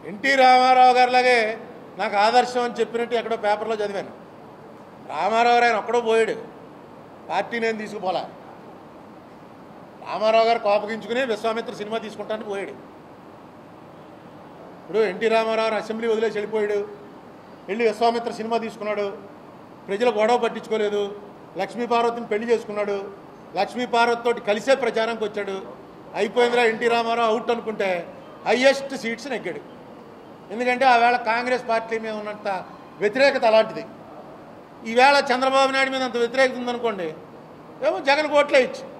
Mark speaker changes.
Speaker 1: NT Ramarao గారిలాగే నాకు ఆదర్శం అని చెప్పినట్టు ఎక్కడో పేపర్లో చదివాను రామారావు ఆయన ఒక్కడో పోయాడు పార్టీ నేను తీసుకుపోలే రామారావు గారు కోపగించుకుని విశ్వామిత్ర సినిమా తీసుకుంటానికి పోయాడు ఇప్పుడు ఎన్టీ రామారావు అసెంబ్లీ వదిలేసి వెళ్ళిపోయాడు వెళ్ళి విశ్వామిత్ర సినిమా తీసుకున్నాడు ప్రజలు గొడవ పట్టించుకోలేదు లక్ష్మీ పార్వతిని పెళ్లి చేసుకున్నాడు లక్ష్మీ పార్వతి తోటి కలిసే ప్రచారానికి వచ్చాడు అయిపోయిందిరా ఎన్టీ రామారావు అవుట్ అనుకుంటే హయ్యెస్ట్ సీట్స్ నెగ్గాడు ఎందుకంటే ఆవేళ కాంగ్రెస్ పార్టీ మీద ఉన్నంత వ్యతిరేకత అలాంటిది ఈవేళ చంద్రబాబు నాయుడు మీద అంత వ్యతిరేకత ఉందనుకోండి ఏమో జగన్ ఓట్లే ఇచ్చు